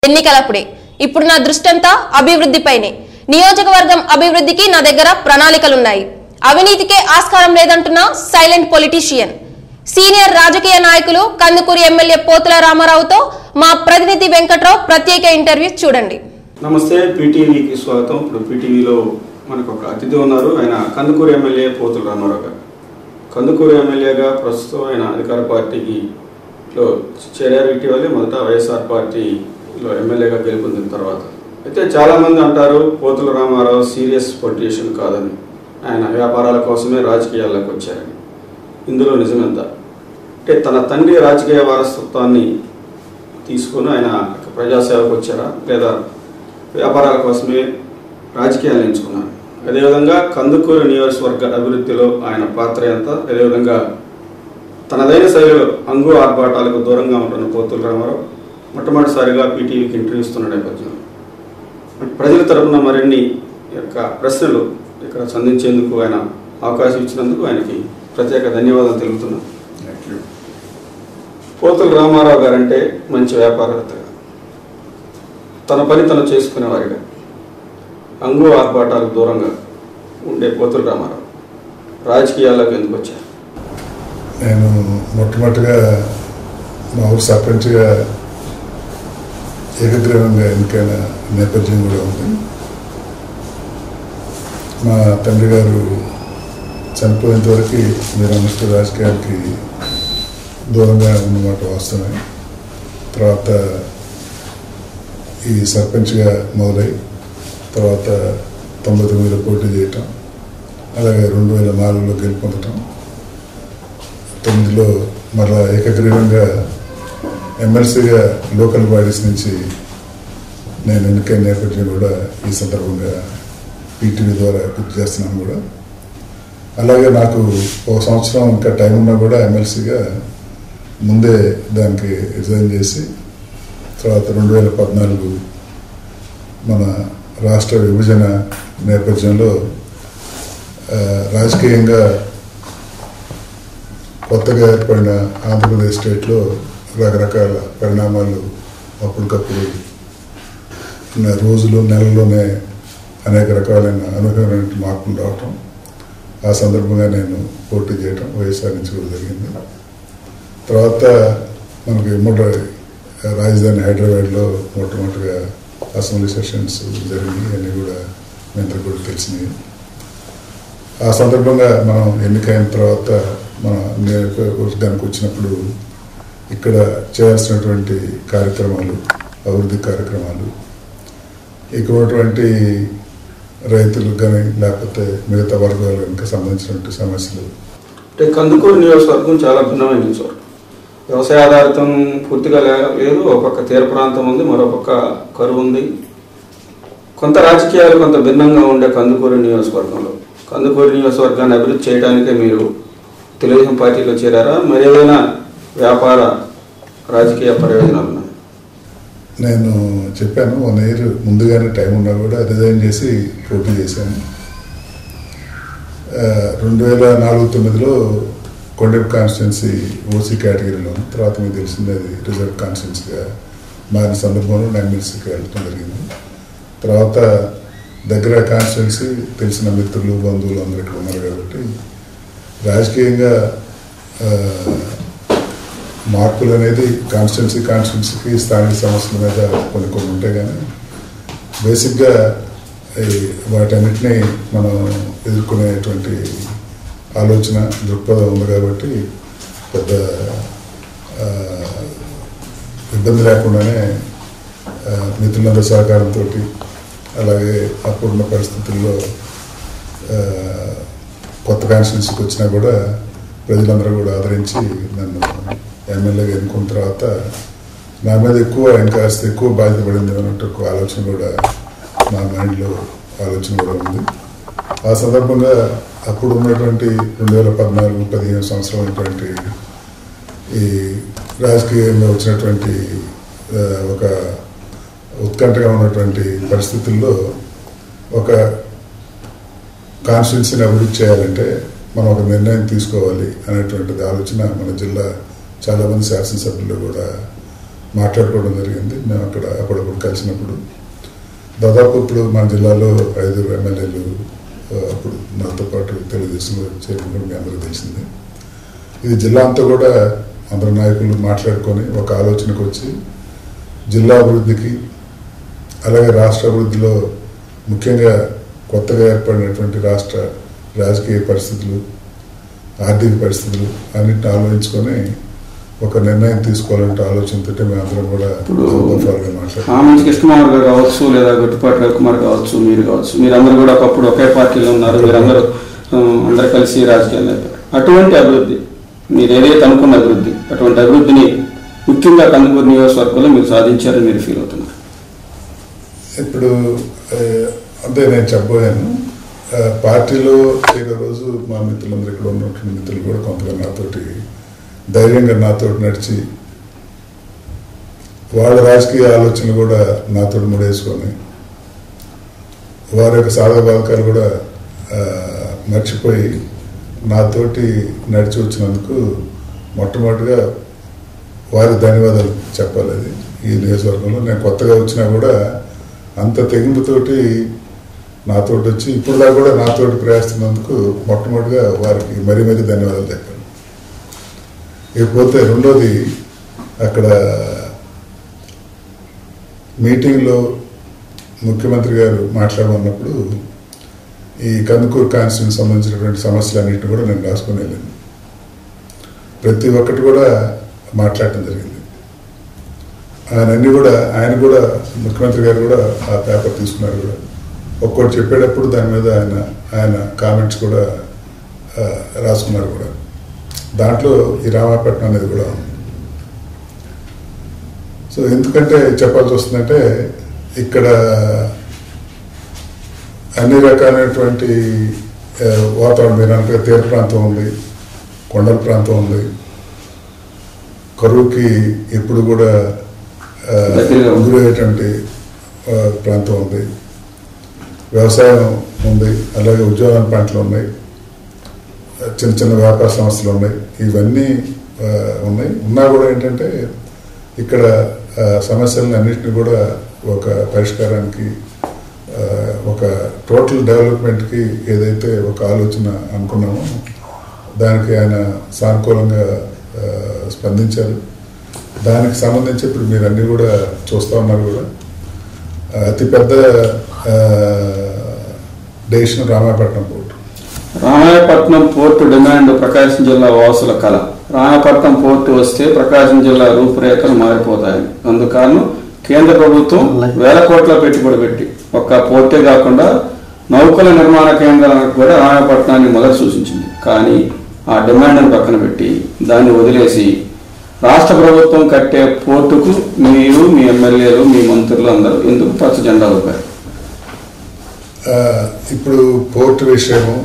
ఎన్నికలప్పుడే ఇప్పుడు నా దృష్టంతా అభివృద్ధిపైనే నియోజకవర్గం అభివృద్ధికి నా దగ్గర ప్రణాళికలున్నాయి అవినీతికే ఆస్కారం లేదంటున్న సైలెంట్ పొలిటీషియన్ సీనియర్ రాజకీయ నాయకులు కందుకూరి ఎమ్మెల్యే పోతుల రామారావుతో మా ప్రతినిధి వెంకట్రావు ప్రత్యేక ఇంటర్వ్యూ చూడండి నమస్తే పీటీవీకి స్వాగతం ఇప్పుడు పీటీవీలో మనకు ఒక అతిథి ఉన్నారు ఆయన కందుకూరు ఎమ్మెల్యే పోతుల రామారావు గారు కందుకూరు ఎమ్మెల్యేగా ప్రస్తుతం ఆయన అధికార పార్టీకి లో చేరారు ఇటీవలే మొదట వైఎస్ఆర్ పార్టీలో ఎమ్మెల్యేగా గెలుపొందిన తర్వాత అయితే చాలామంది అంటారు పోతుల రామారావు సీరియస్ పొలిటీషియన్ కాదని ఆయన వ్యాపారాల కోసమే రాజకీయాల్లోకి వచ్చారని ఇందులో నిజమెంత అంటే తన తండ్రి రాజకీయ వారసత్వాన్ని తీసుకుని ఆయన ప్రజాసేవకు వచ్చారా లేదా వ్యాపారాల కోసమే రాజకీయాలు ఎంచుకున్నారు అదేవిధంగా కందుకూరు నియోజకవర్గ అభివృద్ధిలో ఆయన పాత్ర ఎంత అదేవిధంగా తనదైన శైలిలో అంగు ఆర్భాటాలకు దూరంగా ఉంటున్న పోతుల రామారావు మొట్టమొదటిసారిగా పీటీవీకి ఇంటర్వ్యూ ఇస్తున్న నేపథ్యంలో ప్రజల తరపున మరిన్ని యొక్క ప్రశ్నలు ఇక్కడ సంధించేందుకు ఆయన అవకాశం ఇచ్చినందుకు ఆయనకి ప్రత్యేక ధన్యవాదాలు తెలుపుతున్నాను పోతుల రామారావు గారంటే మంచి వ్యాపారవేత్తగా తన పని తను చేసుకునేవారిగా అంగు ఆర్భాటాలకు దూరంగా ఉండే పోతుల రామారావు రాజకీయాల్లోకి ఎందుకు వచ్చారు నేను మొట్టమొదటిగా మా ఊరు సర్పంచ్గా ఏకగ్రీవంగా ఎన్నికైన నేపథ్యం కూడా ఉంది మా తండ్రి గారు చనిపోయేంత వరకు మీరు అన్నట్టు రాజకీయాలకి దూరంగా ఉన్నమాట వాస్తవమే తర్వాత ఈ సర్పంచ్గా మొదలై తర్వాత తొంభై తొమ్మిదిలో పోటీ చేయటం అలాగే రెండు వేల నాలుగులో గెలుపొందటం తొమ్మిదిలో మరలా ఏకగ్రీవంగా ఎమ్మెల్సీగా లోకల్ బాడీస్ నుంచి నేను ఎన్నికైన నేపథ్యం కూడా ఈ సందర్భంగా పీటీవీ ద్వారా గుర్తు చేస్తున్నాను కూడా అలాగే నాకు ఒక సంవత్సరం ఇంకా టైం ఉన్నా కూడా ఎమ్మెల్సీగా ముందే దానికి రిజైన్ చేసి తర్వాత రెండు వేల పద్నాలుగు మన రాష్ట్ర విభజన నేపథ్యంలో ఆ, రాజకీయంగా కొత్తగా ఏర్పడిన ఆంధ్రప్రదేశ్ స్టేట్లో రకరకాల పరిణామాలు అప్పటికప్పుడు ఉన్న రోజులు నెలల్లోనే అనేక రకాలైన అనూహ్యమైన మార్పులు రావటం ఆ సందర్భంగా నేను పోటీ చేయటం వైఎస్ఆర్ నుంచి కూడా జరిగింది తర్వాత మనకి ఉమ్మడి రాజధాని హైదరాబాద్లో మొట్టమొదటిగా అసెంబ్లీ సెషన్స్ జరిగినాయి అన్నీ కూడా మీ అందరికీ కూడా తెలిసినాయి ఆ సందర్భంగా మనం ఎన్నికైన తర్వాత మన నియోజకవర్గానికి వచ్చినప్పుడు ఇక్కడ చేయాల్సినటువంటి కార్యక్రమాలు అభివృద్ధి కార్యక్రమాలు ఇక్కడ ఉన్నటువంటి రైతులకు కానీ లేకపోతే మిగతా వర్గాలకు సంబంధించినటువంటి సమస్యలు అంటే కందుకూరు నియోజకవర్గం చాలా భిన్నమైన నియోజకవర్గం వ్యవసాయ ఆధారితం పూర్తిగా లే- లేదు ఒక పక్క తీర ప్రాంతం ఉంది మరో పక్క కరువు ఉంది కొంత రాజకీయాలు కొంత భిన్నంగా ఉండే కందుకూరు నియోజకవర్గంలో కందుకూరు నియోజకవర్గాన్ని అభివృద్ధి చేయడానికే మీరు తెలుగుదేశం పార్టీలో చేరారా మరి ఏదైనా వ్యాపార రాజకీయ ప్రయోజనాలు ఉన్నాయి నేను చెప్పాను వన్ ఇయర్ ముందుగానే టైం ఉన్నా కూడా రిజైన్ చేసి పోటీ చేశాను ఆ, రెండు వేల నాలుగు తొమ్మిదిలో కొండెప్ కాన్స్టిట్యున్సీ ఓసీ కేటగిరీలో తర్వాత మీకు తెలిసింది అది రిజర్వ్ కాన్స్టిట్యున్సీగా మారిన సందర్భంలో నేను ఎమ్మెల్సీకి వెళ్ళటం జరిగింది తర్వాత దగ్గర కాన్స్టిట్యున్సీ తెలిసిన మిత్రులు బంధువులు అందరూ ఇక్కడ ఉన్నారు కాబట్టి రాజకీయంగా ఆ, మార్పులు అనేది కాన్స్టిట్యున్సీ కాన్స్టిట్యున్సీకి స్థానిక సమస్యల మీద కొన్ని కొన్ని ఉంటాయి కానీ బేసిక్గా ఈ వాటన్నిటినీ మనం ఎదుర్కొనేటువంటి ఆలోచన దృక్పథం ఉంది కాబట్టి పెద్ద ఆ, ఇబ్బంది లేకుండానే ఆ, మిత్రులందరి సహకారంతో అలాగే అప్పుడున్న పరిస్థితుల్లో ఆ, కొత్త కాన్స్టిట్యున్సీకి వచ్చినా కూడా ప్రజలందరూ కూడా ఆదరించి నన్ను ఎమ్మెల్యేగా ఎన్నుకున్న తర్వాత నా మీద ఎక్కువ ఇంకా కాస్త ఎక్కువ బాధ్యత పడింది అన్నట్టు ఒక ఆలోచన కూడా నా మైండ్లో ఆలోచన కూడా ఉంది ఆ సందర్భంగా అప్పుడు ఉన్నటువంటి రెండు వేల పద్నాలుగు పదిహేను సంవత్సరం ఉన్నటువంటి ఈ రాజకీయంగా వచ్చినటువంటి ఆ, ఒక ఉత్కంఠగా ఉన్నటువంటి పరిస్థితుల్లో ఒక కాన్స్టిట్యున్సీని అభివృద్ధి చేయాలంటే మనం ఒక నిర్ణయం తీసుకోవాలి అనేటువంటిది ఆలోచన మన జిల్లా చాలామంది శాసనసభ్యులు కూడా మాట్లాడుకోవడం జరిగింది మేము అక్కడ అప్పుడప్పుడు కలిసినప్పుడు దాదాపు ఇప్పుడు మన జిల్లాలో ఐదుగురు ఎమ్మెల్యేలు ఆ, అప్పుడు నాతో పాటు తెలుగుదేశంలో చేరుకుంటే మీ అందరికీ తెలిసిందే ఇది జిల్లా అంతా కూడా అందరు నాయకులు మాట్లాడుకొని ఒక ఆలోచనకు వచ్చి జిల్లా అభివృద్ధికి అలాగే రాష్ట్ర అభివృద్ధిలో ముఖ్యంగా కొత్తగా ఏర్పడినటువంటి రాష్ట్ర రాజకీయ పరిస్థితులు ఆర్థిక పరిస్థితులు అన్నింటిని ఆలోచించుకొని ఒక నిర్ణయం తీసుకోవాలంటే ఆలోచనతో మేమందరం కూడా ఇప్పుడు దఫాలుగా మాట్లాడుతున్నాం ఆమంచి కృష్ణకుమార్ గారు కావచ్చు లేదా గుట్టుపాటి రవికుమార్ కావచ్చు మీరు కావచ్చు మీరందరూ కూడా ఒకప్పుడు ఒకే పార్టీలో ఉన్నారు మీరందరూ ఆ, అందరూ కలిసి రాజకీయాలు నడిపారు అటువంటి అభివృద్ధి మీరు ఏదైతే అనుకున్న అభివృద్ధి అటువంటి అభివృద్ధిని ముఖ్యంగా కందుకూరు నియోజకవర్గంలో మీరు సాధించారని మీరు ఫీల్ అవుతున్నారు ఇప్పుడు ఆ, అదే నేను చెప్పబోయాను ఆ, పార్టీలో ఏదో రోజు మా మిత్రులందరూ ఇక్కడ ఉన్నటువంటి మిత్రులు కూడా కొంతగా నాతోటి ధైర్యంగా నాతోటి నడిచి వాళ్ళ రాజకీయ ఆలోచనలు కూడా నాతో ముడేసుకొని వారి యొక్క సాధక బాధకాలు కూడా ఆ, మర్చిపోయి నాతోటి నడిచి వచ్చినందుకు మొట్టమొదటిగా వారి ధన్యవాదాలు చెప్పాలి అది ఈ నియోజకవర్గంలో నేను కొత్తగా వచ్చినా కూడా అంత తెగింపుతోటి నాతోటి వచ్చి ఇప్పుడు దాకా కూడా నాతోటి ప్రయాస్తున్నందుకు మొట్టమొదటిగా వారికి మరీ మరీ ధన్యవాదాలు చెప్పాను ఇకపోతే రెండోది అక్కడ మీటింగ్లో ముఖ్యమంత్రి గారు మాట్లాడమన్నప్పుడు ఈ కందుకూరు కాన్స్టిట్యూన్ సంబంధించినటువంటి సమస్యలన్నింటినీ కూడా నేను రాసుకొని వెళ్ళాను ప్రతి ఒక్కటి కూడా మాట్లాడటం జరిగింది ఆయన అన్ని కూడా ఆయన కూడా ముఖ్యమంత్రి గారు కూడా ఆ పేపర్ తీసుకున్నారు కూడా ఒక్కోటి చెప్పేటప్పుడు దాని మీద ఆయన ఆయన కామెంట్స్ కూడా ఆ, రాసుకున్నారు కూడా దాంట్లో ఈ రామాపట్నం అనేది కూడా ఉంది సో ఎందుకంటే చెప్పాల్సి వస్తుందంటే ఇక్కడ అన్ని రకాలైనటువంటి ఆ, వాతావరణం మీరు అంటే తీర ప్రాంతం ఉంది కొండల ప్రాంతం ఉంది కరువుకి ఎప్పుడు కూడా ఆ, దగ్గరగా ఉంది. గురయ్యేటువంటి ఆ, ప్రాంతం ఉంది వ్యవసాయం ఉంది అలాగే ఉద్యోగాల పంటలు ఉన్నాయి చిన్న చిన్న వ్యాపార సంస్థలు ఉన్నాయి ఇవన్నీ ఆ, ఉన్నాయి ఉన్నా కూడా ఏంటంటే ఇక్కడ ఆ, సమస్యలను అన్నింటినీ కూడా ఒక పరిష్కారానికి ఆ, ఒక టోటల్ డెవలప్మెంట్కి ఏదైతే ఒక ఆలోచన అనుకున్నామో దానికి ఆయన సానుకూలంగా ఆ, స్పందించారు దానికి సంబంధించి ఇప్పుడు మీరు అన్ని కూడా చూస్తూ ఉన్నారు కూడా ఆ, అతిపెద్ద decision Ramayapatnam port Ramayapatnam port demand Prakasam జిల్లా వాసుల కళ రామాయపట్నం పోర్టు వస్తే ప్రకాశం జిల్లా రూపురేఖలు మారిపోతాయి అందుకారణం కేంద్ర ప్రభుత్వం వేల కోట్ల పెట్టుబడి పెట్టి ఒక్క పోర్టే కాకుండా నౌకల నిర్మాణ కేంద్రాలకు కూడా రామాయపట్నాన్ని మొదట సూచించింది కానీ ఆ డిమాండ్ను పక్కన పెట్టి దాన్ని వదిలేసి రాష్ట్ర ప్రభుత్వం కట్టే పోర్టుకు మీరు మీ ఎమ్మెల్యేలు మీ మంత్రులు అందరూ ఎందుకు పచ్చ జెండా ఊపారు ఆ, ఇప్పుడు పోర్టు విషయము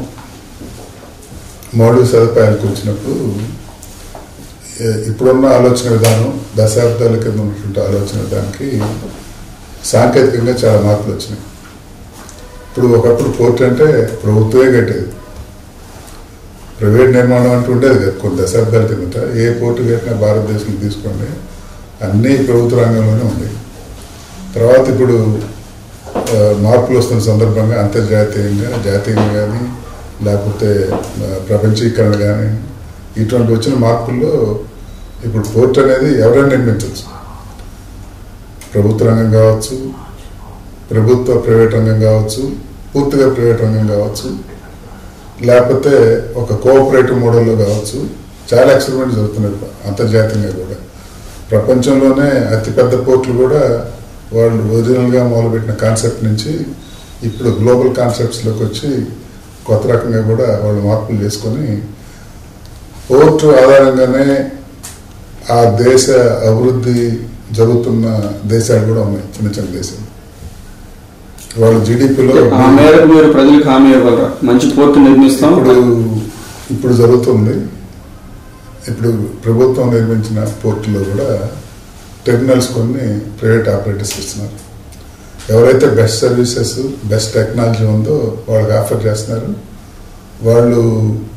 మౌలిక సదుపాయాలకు వచ్చినప్పుడు ఏ- ఇప్పుడున్న ఆలోచన విధానం దశాబ్దాల కింద ఉన్నటువంటి ఆలోచన విధానానికి సాంకేతికంగా చాలా మార్పులు వచ్చినాయి ఇప్పుడు ఒకప్పుడు పోర్ట్ అంటే ప్రభుత్వమే కట్టేది ప్రైవేట్ నిర్మాణం అంటూ ఉండేది కదా కొన్ని దశాబ్దాల కిందట ఏ పోర్టు కట్టినా భారతదేశంలో తీసుకోండి అన్నీ ప్రభుత్వ రంగంలోనే ఉన్నాయి తర్వాత ఇప్పుడు ఆ, మార్పులు వస్తున్న సందర్భంగా అంతర్జాతీయంగా జాతీయంగా కానీ లేకపోతే ఆ, ప్రపంచీకరణ కానీ ఇటువంటి వచ్చిన మార్పుల్లో ఇప్పుడు పోర్ట్ అనేది ఎవరైనా నిర్మించవచ్చు ప్రభుత్వ రంగం కావచ్చు ప్రభుత్వ ప్రైవేట్ రంగం కావచ్చు పూర్తిగా ప్రైవేట్ రంగం కావచ్చు లేకపోతే ఒక కోఆపరేటివ్ మోడల్లో కావచ్చు చాలా ఎక్స్పెరిమెంట్ జరుగుతున్నాయి అంతర్జాతీయంగా కూడా ప్రపంచంలోనే అతిపెద్ద పోర్టులు కూడా వాళ్ళు ఒరిజినల్గా మొదలుపెట్టిన కాన్సెప్ట్ నుంచి ఇప్పుడు గ్లోబల్ కాన్సెప్ట్స్లోకి వచ్చి కొత్త రకంగా కూడా వాళ్ళు మార్పులు చేసుకొని పోర్టు ఆధారంగానే ఆ దేశ అభివృద్ధి జరుగుతున్న దేశాలు కూడా ఉన్నాయి చిన్న చిన్న దేశాలు వాళ్ళ జీడిపిలో ఆ మేరకు మీరు ప్రజలకు హామీ ఇవ్వగలరా మంచి పోర్టు నిర్మిస్తాం ఇప్పుడు ఇప్పుడు జరుగుతుంది ఇప్పుడు ప్రభుత్వం నిర్మించిన పోర్టులో కూడా టెర్మినల్స్ కొన్ని ప్రైవేట్ ఆపరేటర్స్ ఇస్తున్నారు ఎవరైతే బెస్ట్ సర్వీసెస్ బెస్ట్ టెక్నాలజీ ఉందో వాళ్ళకి ఆఫర్ చేస్తున్నారు వాళ్ళు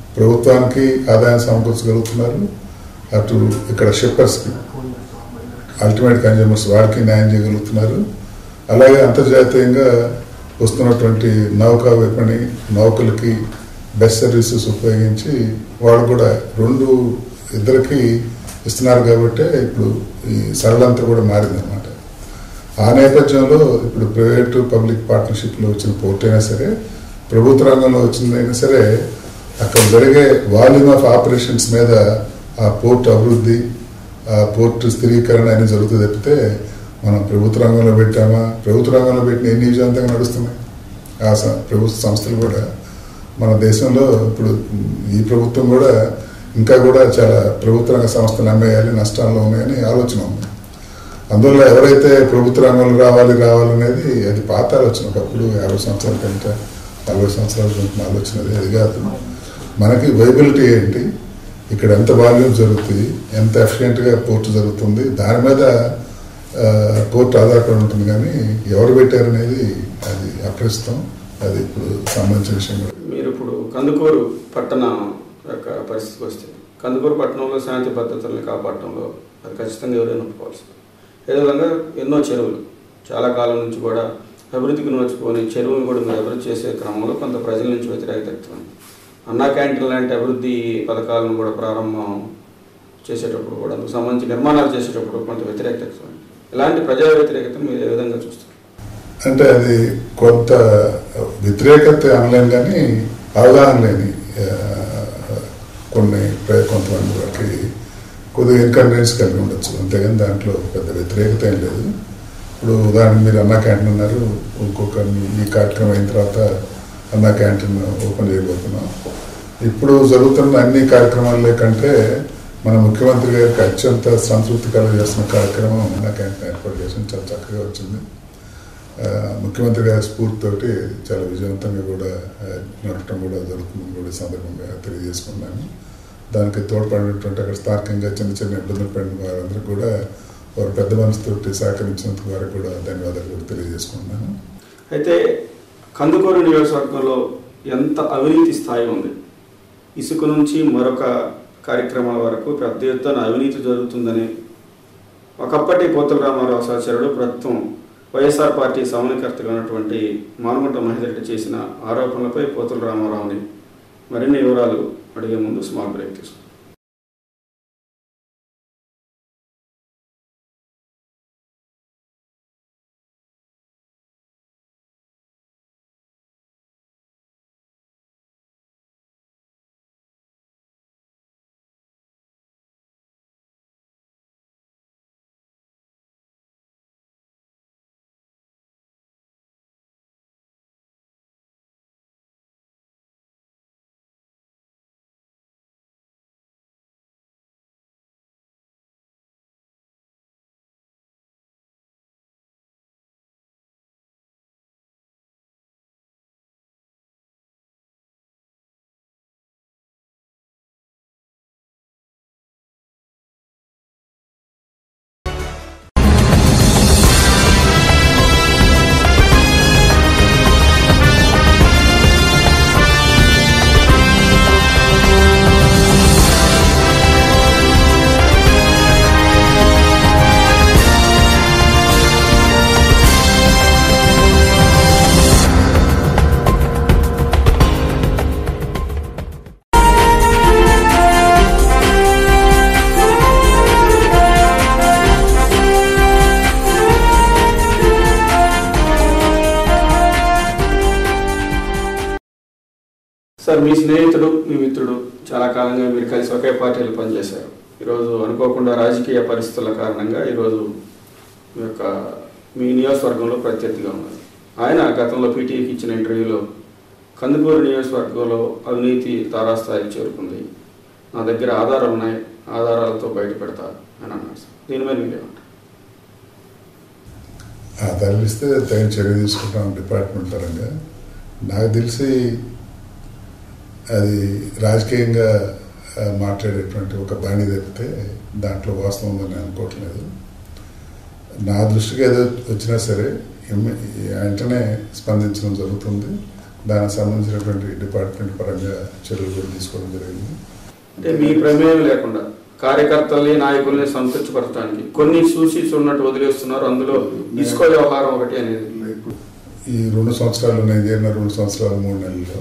ప్రభుత్వానికి ఆదాయం సమకూర్చగలుగుతున్నారు అటు ఇక్కడ షిప్పర్స్కి అల్టిమేట్ కన్జ్యూమర్స్ వాళ్ళకి న్యాయం చేయగలుగుతున్నారు అలాగే అంతర్జాతీయంగా వస్తున్నటువంటి నౌకా విపణి నౌకలకి బెస్ట్ సర్వీసెస్ ఉపయోగించి వాళ్ళు కూడా రెండు ఇద్దరికి ఇస్తున్నారు కాబట్టి ఇప్పుడు ఈ సరళంతా కూడా మారిందన్నమాట ఆ నేపథ్యంలో ఇప్పుడు ప్రైవేటు పబ్లిక్ పార్ట్నర్షిప్లో వచ్చిన పోర్ట్ అయినా సరే ప్రభుత్వ రంగంలో వచ్చిందైనా సరే అక్కడ జరిగే వాల్యూమ్ ఆఫ్ ఆపరేషన్స్ మీద ఆ పోర్ట్ అభివృద్ధి ఆ పోర్ట్ స్థిరీకరణ అనేది జరుగుతుంది తప్పితే మనం ప్రభుత్వ రంగంలో పెట్టామా ప్రభుత్వ రంగంలో పెట్టిన ఎన్ని విజయవంతంగా నడుస్తున్నాయి ఆ స- ప్రభుత్వ సంస్థలు కూడా మన దేశంలో ఇప్పుడు ఈ ప్రభుత్వం కూడా ఇంకా కూడా చాలా ప్రభుత్వ రంగ సంస్థలు అమ్మేయాలి నష్టాల్లో ఉన్నాయని ఆలోచన ఉంది అందువల్ల ఎవరైతే ప్రభుత్వ రంగంలో రావాలి రావాలనేది అది పాత ఆలోచన ఒకప్పుడు యాభై సంవత్సరాల కంటే నలభై సంవత్సరాల క్రితం ఆలోచన అది అది కాదు మనకి వైబిలిటీ ఏంటి ఇక్కడ ఎంత వాల్యూమ్ జరుగుతుంది ఎంత ఎఫిషియెంట్గా పోర్ట్ జరుగుతుంది దాని మీద ఆ, పోర్ట్ ఆధారపడి ఉంటుంది కానీ ఎవరు పెట్టారనేది అది అప్రస్తుతం అది ఇప్పుడు సంబంధించిన విషయం కూడా మీరు ఇప్పుడు కందుకూరు పట్టణ యొక్క పరిస్థితికి వస్తే కందుకూరు పట్టణంలో శాంతి భద్రతల్ని కాపాడటంలో అది ఖచ్చితంగా ఎవరైనా ఒప్పుకోవాల్సింది అదేవిధంగా ఎన్నో చెరువులు చాలా కాలం నుంచి కూడా అభివృద్ధికి నోచుకొని చెరువులు కూడా మీరు అభివృద్ధి చేసే క్రమంలో కొంత ప్రజల నుంచి వ్యతిరేకత వ్యక్తమైంది అన్నా క్యాంటీన్ లాంటి అభివృద్ధి పథకాలను కూడా ప్రారంభం చేసేటప్పుడు కూడా అందుకు సంబంధించి నిర్మాణాలు చేసేటప్పుడు కొంత వ్యతిరేకత వ్యక్తమైంది ఇలాంటి ప్రజా వ్యతిరేకతను మీరు ఏ విధంగా చూస్తారు అంటే అది కొంత వ్యతిరేకత అనలేను కానీ అవగాహన లేని ఆ, కొన్ని ప్ర- కొంతమంది వాళ్ళకి కొద్దిగా ఇన్కన్వీనియన్స్ కలిగి ఉండొచ్చు అంతేగాని దాంట్లో పెద్ద వ్యతిరేకత ఏం లేదు ఇప్పుడు ఉదాహరణ మీరు అన్నా క్యాంటీన్ అన్నారు ఇంకొక మీ- మీ కార్యక్రమం అయిన తర్వాత అన్నా క్యాంటీన్ ఓపెన్ చేయబోతున్నాం ఇప్పుడు జరుగుతున్న అన్ని కార్యక్రమాలే కంటే మన ముఖ్యమంత్రి గారికి అత్యంత సంతృప్తికరంగా చేస్తున్న కార్యక్రమం అన్నా క్యాంటీన్ ఏర్పాటు చేసిన చాలా చక్కగా వచ్చింది ఆ, ముఖ్యమంత్రి గారి స్ఫూర్తితోటి చాలా విజయవంతంగా కూడా ఆ, నడపడం కూడా జరుగుతుందని కూడా ఈ సందర్భంగా తెలియజేసుకున్నాను దానికి తోడ్పడినటువంటి అక్కడ స్థానికంగా చిన్న చిన్న ఇబ్బందులు పడిన వారందరూ కూడా వారు పెద్ద మనసుతోటి సహకరించినందుకు వారికి కూడా ధన్యవాదాలు కూడా తెలియజేసుకున్నాను అయితే కందుకూరు నియోజకవర్గంలో ఎంత అవినీతి స్థాయి ఉంది ఇసుక నుంచి మరొక కార్యక్రమాల వరకు పెద్ద ఎత్తున అవినీతి జరుగుతుందని ఒకప్పటి పోతుల రామారావు సహచరుడు ప్రస్తుతం వైఎస్ఆర్ పార్టీ సమన్వయకర్తగా ఉన్నటువంటి మానుగుంట మహేందర్ రెడ్డి చేసిన ఆరోపణలపై పోతుల రామారావుని మరిన్ని వివరాలు అడిగే ముందు స్మాల్ బ్రేక్ తీసుకుంటాం సార్ మీ స్నేహితుడు మీ మిత్రుడు చాలా కాలంగా మీరు కలిసి ఒకే పార్టీలో పనిచేశారు ఈరోజు అనుకోకుండా రాజకీయ పరిస్థితుల కారణంగా ఈరోజు మీ యొక్క మీ నియోజకవర్గంలో ప్రత్యర్థిగా ఉన్నారు ఆయన గతంలో పీటీకి ఇచ్చిన ఇంటర్వ్యూలో కందుకూరు నియోజకవర్గంలో అవినీతి తారాస్థాయికి చేరుకుంది నా దగ్గర ఆధారాలు ఉన్నాయి ఆధారాలతో బయట పెడతా అని అన్నారు సార్ దీని మీద మీరేమంటారు ఆ తరలిస్తే తగిన చర్య తీసుకుంటాం డిపార్ట్మెంట్ పరంగా నాకు తెలిసి అది రాజకీయంగా ఆ, మాట్లాడేటువంటి ఒక బాణి తప్పితే దాంట్లో వాస్తవం ఉందని అనుకోవట్లేదు నా దృష్టికి ఏదో వచ్చినా సరే ఇమ్మి- వెంటనే స్పందించడం జరుగుతుంది దానికి సంబంధించినటువంటి డిపార్ట్మెంట్ పరంగా చర్యలు కూడా తీసుకోవడం జరిగింది అంటే మీ ప్రమేయం లేకుండా కార్యకర్తల్ని నాయకుల్ని సంతృప్తిపరచడానికి కొన్ని చూసి చూడనట్టు వదిలేస్తున్నారు అందులో ఇసుకో వ్యవహారం ఒకటి అనేది ఇప్పుడు ఈ రెండు సంవత్సరాలు నేను చేరిన రెండు సంవత్సరాలు మూడు నెలల్లో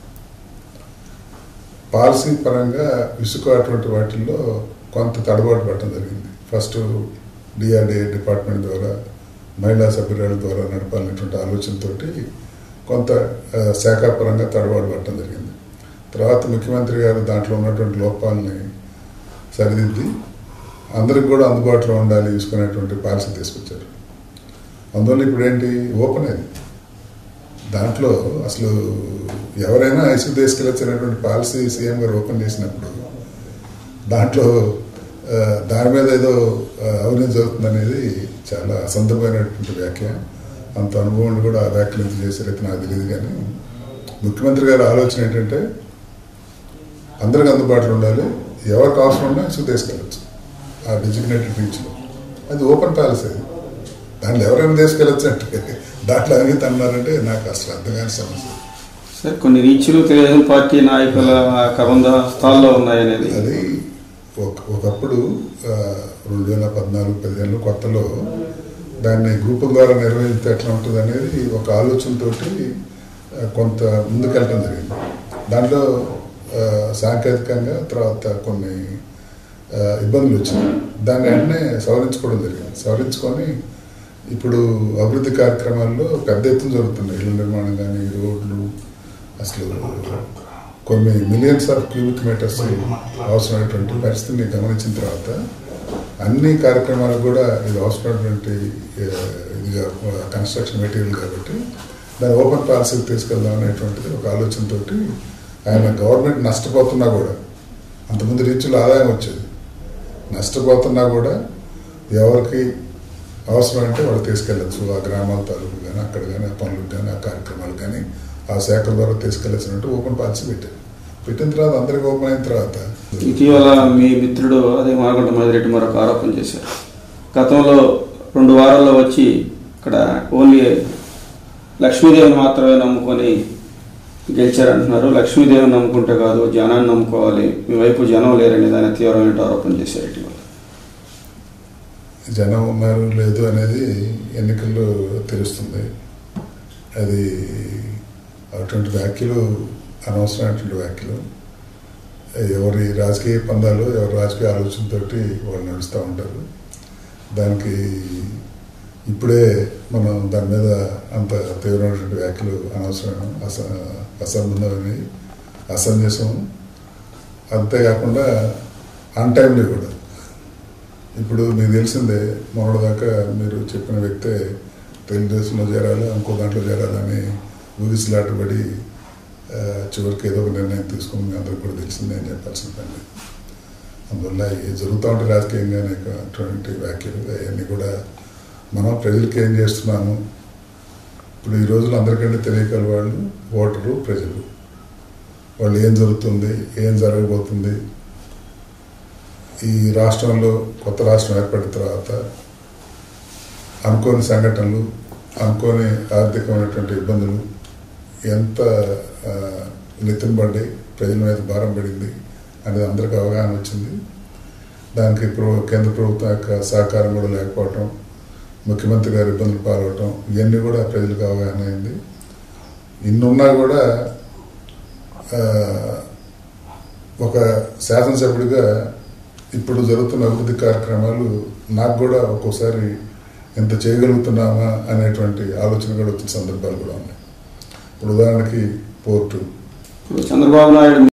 పాలసీ పరంగా ఇసుక అటువంటి వాటిల్లో కొంత తడబాటు పడటం జరిగింది ఫస్ట్ డిఆర్డిఏ డిపార్ట్మెంట్ ద్వారా మహిళా సభ్యురాల ద్వారా నడపాలనేటువంటి ఆలోచనతోటి కొంత ఆ, శాఖాపరంగా తడబాటు పడటం జరిగింది తర్వాత ముఖ్యమంత్రి గారు దాంట్లో ఉన్నటువంటి లోపాలని సరిదిద్ది అందరికి కూడా అందుబాటులో ఉండాలి తీసుకునేటువంటి పాలసీ తీసుకొచ్చారు అందువల్ల ఇప్పుడు ఏంటి ఓపెన్ అది దాంట్లో అసలు ఎవరైనా ఐసీ తీసుకెళ్ళొచ్చినటువంటి పాలసీ సీఎం గారు ఓపెన్ చేసినప్పుడు దాంట్లో ఆ, దాని మీద ఏదో ఆ, అవినీతి జరుగుతుందనేది చాలా అసంతమైనటువంటి వ్యాఖ్య అంత అనుభవం ఉండి కూడా ఆ వ్యాఖ్యలు ఎందుకు చేశారైతే నాకు తెలియదు కానీ ముఖ్యమంత్రి గారి ఆలోచన ఏంటంటే అందరికి అందుబాటులో ఉండాలి ఎవరికి అవసరం ఉన్నా ఇసుకు తీసుకెళ్ళచ్చు ఆ డిజిగ్నేటెడ్ రీచ్లో అది ఓపెన్ పాలసీ అది దాంట్లో ఎవరైనా తీసుకెళ్ళచ్చు అంటే దాంట్లో అవినీతి అన్నారంటే నాకు అసలు అర్థం కాని సమస్య సార్ కొన్ని రీచ్లు తెలుగుదేశం పార్టీ నాయకుల కబంధ హస్తాల్లో ఉన్నాయనేది అది ఒక ఒకప్పుడు ఆ, రెండు వేల పద్నాలుగు పదిహేను కొత్తలో దాన్ని గ్రూప్ ద్వారా నిర్వహిస్తే ఎట్లా ఉంటుంది అనేది ఒక ఆలోచనతోటి ఆ, కొంత ముందుకెళ్ళడం జరిగింది దాంట్లో ఆ, సాంకేతికంగా తర్వాత కొన్ని ఆ, ఇబ్బందులు వచ్చినాయి దాన్ని వెంటనే సవరించుకోవడం జరిగింది సవరించుకొని ఇప్పుడు అభివృద్ధి కార్యక్రమాల్లో పెద్ద ఎత్తున జరుగుతున్నాయి ఇళ్ళ నిర్మాణం కానీ రోడ్లు అసలు కొన్ని మిలియన్స్ ఆఫ్ క్యూబిక్ మీటర్స్ అవసరమైనటువంటి పరిస్థితిని గమనించిన తర్వాత అన్ని కార్యక్రమాలకు కూడా ఇది అవసరమైనటువంటి ఆ, ఇదిగా కన్స్ట్రక్షన్ మెటీరియల్ కాబట్టి దాన్ని ఓపెన్ పాలసీకి తీసుకెళ్దాం అనేటువంటిది ఒక ఆలోచనతోటి ఆయన గవర్నమెంట్ నష్టపోతున్నా కూడా అంతకుముందు రీచ్లో ఆదాయం వచ్చేది నష్టపోతున్నా కూడా ఎవరికి అవసరమంటే వాళ్ళు తీసుకెళ్ళచ్చు ఆ గ్రామాల తాలూకు కానీ అక్కడ కానీ ఆ పనులకు కానీ ఆ కార్యక్రమాలకు కానీ ఆ శాఖ ద్వారా తీసుకెళ్ళచ్చినట్టు ఓపెన్ పాలసీ పెట్టారు పెట్టిన తర్వాత అందరికి ఓపెన్ అయిన తర్వాత ఇటీవల మీ మిత్రుడు అదే మాగుంట మదిరెడ్డి మరొక ఆరోపణ చేశారు గతంలో రెండు వారాల్లో వచ్చి ఇక్కడ ఓన్లీ లక్ష్మీదేవిని మాత్రమే నమ్ముకొని గెలిచారంటున్నారు లక్ష్మీదేవిని నమ్ముకుంటే కాదు జనాన్ని నమ్ముకోవాలి మీ వైపు జనం లేరని దాని తీవ్రమైన ఆరోపణ చేశారు ఇటీవల జనం ఉన్నారు లేదు అనేది ఎన్నికల్లో తెలుస్తుంది అది అటువంటి వ్యాఖ్యలు అనవసరమైనటువంటి వ్యాఖ్యలు ఎవరి రాజకీయ పందాలు ఎవరి రాజకీయ ఆలోచనతోటి వాళ్ళు నడుస్తూ ఉంటారు దానికి ఇప్పుడే మనం దాని మీద అంత తీవ్రమైనటువంటి వ్యాఖ్యలు అనవసరం అస అసంబంధమని అసంజసం అంతేకాకుండా అన్టైమ్లీ కూడా ఇప్పుడు మీకు తెలిసిందే మొన్నటిదాకా మీరు చెప్పిన వ్యక్తే తెలుగుదేశంలో చేరాలి ఇంకో దాంట్లో చేరాలని ఊగిసలాటబడి ఆ, చివరికి ఏదో ఒక నిర్ణయం తీసుకుని మీ అందరికి కూడా తెలిసిందే అని చెప్పాల్సిన పని లేదు. అందువల్ల ఈ జరుగుతూ ఉంటే రాజకీయంగా నీకు అటువంటి వ్యాఖ్యలు అవన్నీ కూడా మనం ప్రజలకి ఏం చేస్తున్నాము ఇప్పుడు ఈ రోజులు అందరికంటే తెలియగల వాళ్ళు ఓటరు ప్రజలు వాళ్ళు ఏం జరుగుతుంది ఏం జరగబోతుంది ఈ రాష్ట్రంలో కొత్త రాష్ట్రం ఏర్పడిన తర్వాత అనుకోని సంఘటనలు అనుకోని ఆర్థికమైనటువంటి ఇబ్బందులు ఎంత ఆ, నెత్తిన పడ్డాయి ప్రజల మీద భారం పడింది అనేది అందరికీ అవగాహన వచ్చింది దానికి ప్రభు కేంద్ర ప్రభుత్వం యొక్క సహకారం కూడా లేకపోవటం ముఖ్యమంత్రి గారు ఇబ్బందులు పాల్గొవటం ఇవన్నీ కూడా ప్రజలకు అవగాహన అయింది ఇన్నున్నా కూడా ఆ, ఒక శాసనసభ్యుడిగా ఇప్పుడు జరుగుతున్న అభివృద్ధి కార్యక్రమాలు నాకు కూడా ఒక్కోసారి ఎంత చేయగలుగుతున్నామా అనేటువంటి ఆలోచన కూడా వచ్చిన సందర్భాలు కూడా ఉన్నాయి ఇప్పుడు ఉదాహరణకి పోర్టు ఇప్పుడు చంద్రబాబు నాయుడు